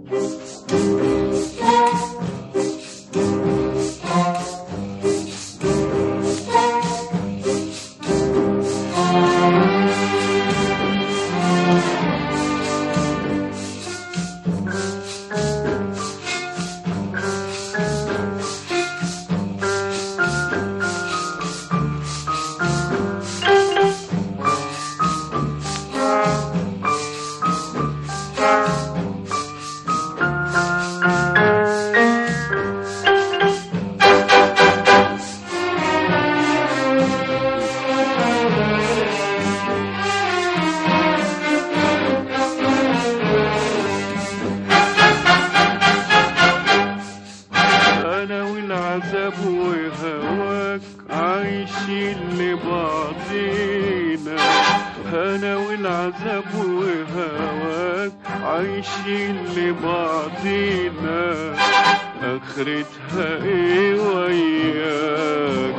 انا والعذاب وهواك عايشين لبعضينا انا والعذاب وهواك عايشين لبعضينا اخرتها ايه وياك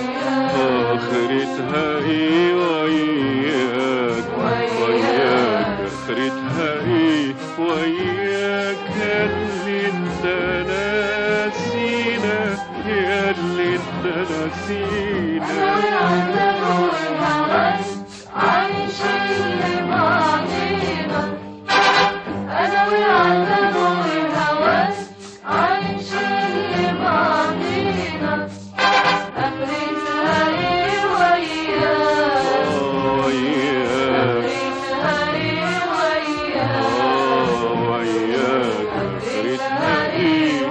اخرتها ايه وياك وياك اخرتها ايه وياك اللي انت ناسينا يا اللي انت ناسينا وياك آه، وياك اخرتها ايه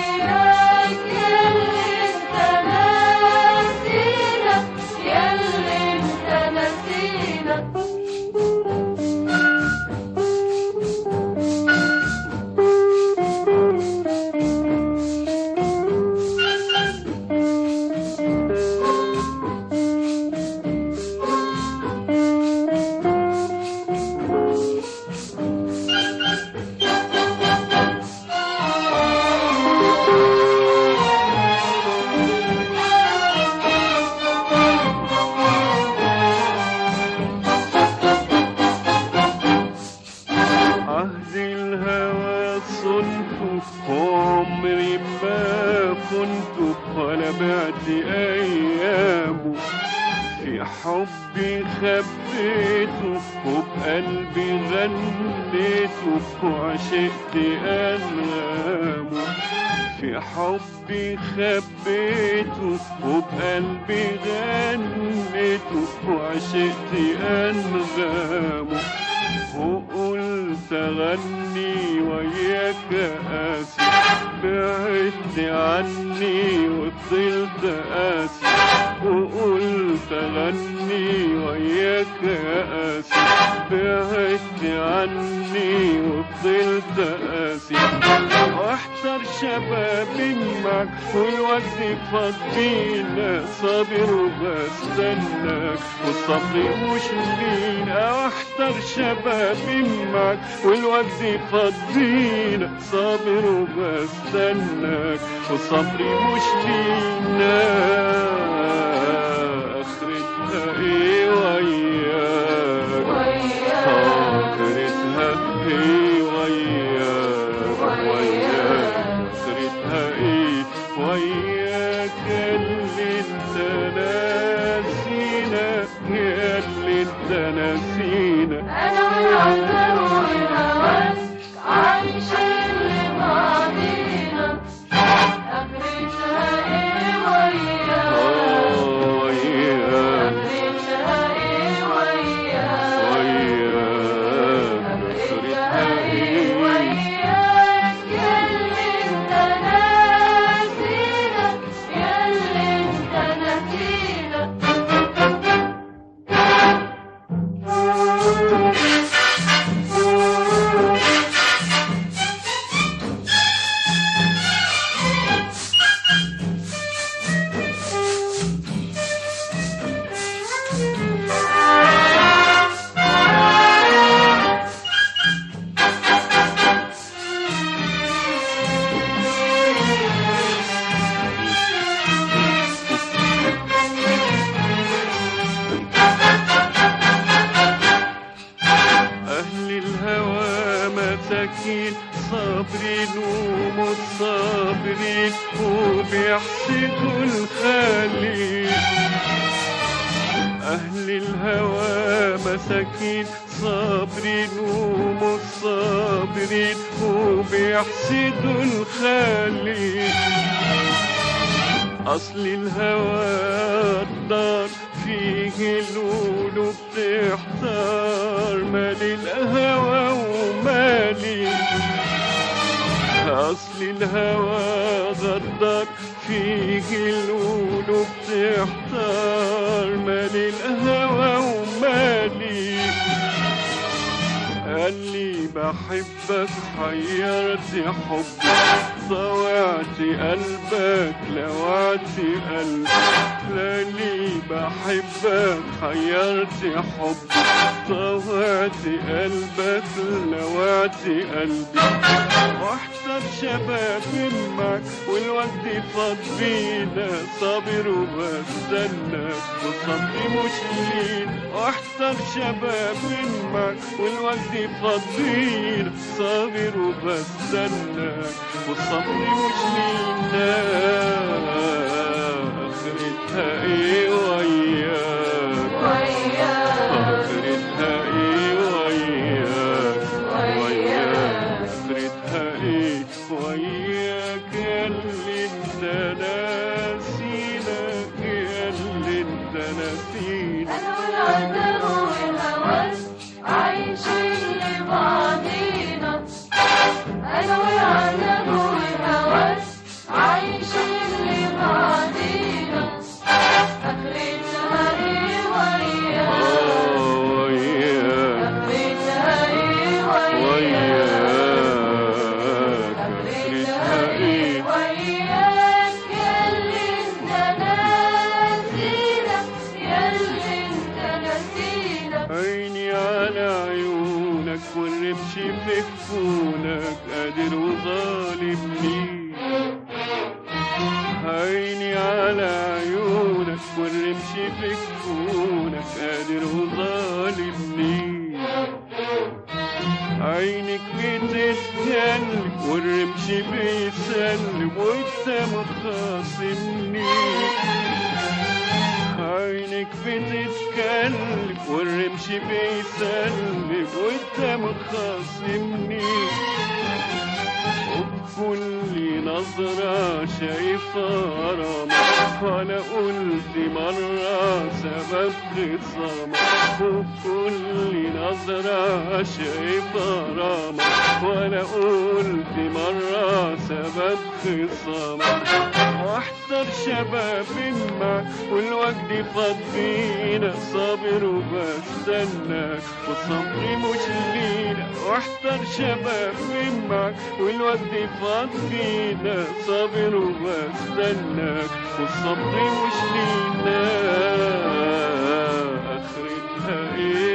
عهد الهوى صنف عمري ما كنت ولا بعت ايامه في حبي خبيته وبقلبي غنيته وعشقت انغامه في حبي خبيته وبقلبي غنيته وعشقت انغامه وقلت اغني وياك قاسي بعدت عني وفضلت قاسي وقلت اغني وياك قاسي بعدت عني وفضلت قاسي واحضر شبابي معك والوقت فضينا صابر وبستناك والصبر مش لينا احضر شبابي معك والوقت فضينا صابر وبستناك والصبر مش لينا اخرتها ايه وياك اخرتها ايه وياك وياك اخرتها ايه وياك اللي انت ناسينا يا اللي انت ناسينا أنا والعذاب والهوى عايشين لبعضينا آخرتها إيه وياك آه وياك آخرتها إيه صابرين ومش صابرين وبيحسدوا الخالق أهل الهوى مساكين صابرين ومش صابرين وبيحسدوا الخالق أصل الهوى الدار فيه القلوب تحتار مال الهوى ومالي أصل الهوى غدار فيه القلوب تحتار مال الهوى ومالي قال لي بحبك حيرت حبك طوعت قلبك لوعت قلبك لا لي بحبك حيرت حبك طوعت قلبك لوعت قلبي واحتر شباب معك والوقت فاض بينا صابر وبستنى وصبري مش لين واحتر شباب معك والوقت فاض بينا صابر وبستنى والصبر مش لينا اخرتها ايه وياك اخرتها ايه وياك وياك اخرتها ايه وياك يا اللي انت ناسينا يا اللي انت ناسينا أنا والعذر والهوس عايشين لبعضينا أنا والعذر والهوس عايشين لبعضينا آخرتها إيه وياك اه وياك آخرتها إيه وياك وياك اخرتها ايه وياك ياللي انت ناسينا ياللي انت ناسينا عيني على عيونك والرمش في كفونك قادر وظالم ليك عيني على عيونك والرمش في كفونك قادر وظالم ليك عينك بتتكلم والرمش بيسلم وانت مخاصمني عينك بتتكلم والرمش بيسلم وانت مخاصمني وبكل نظرة شايفة غرامة ولا قلت مرة سبب خصامة وبكل نظرة شايفة غرامة ولا قلت مرة سبب خصامة واحضر شباب معك والوقت فاض بينا صابر وبستناك والصبر مش لينا واحضر شباب معك والوقت فاض بينا صابر وبستناك والصبر مش لينا اخرتها ايه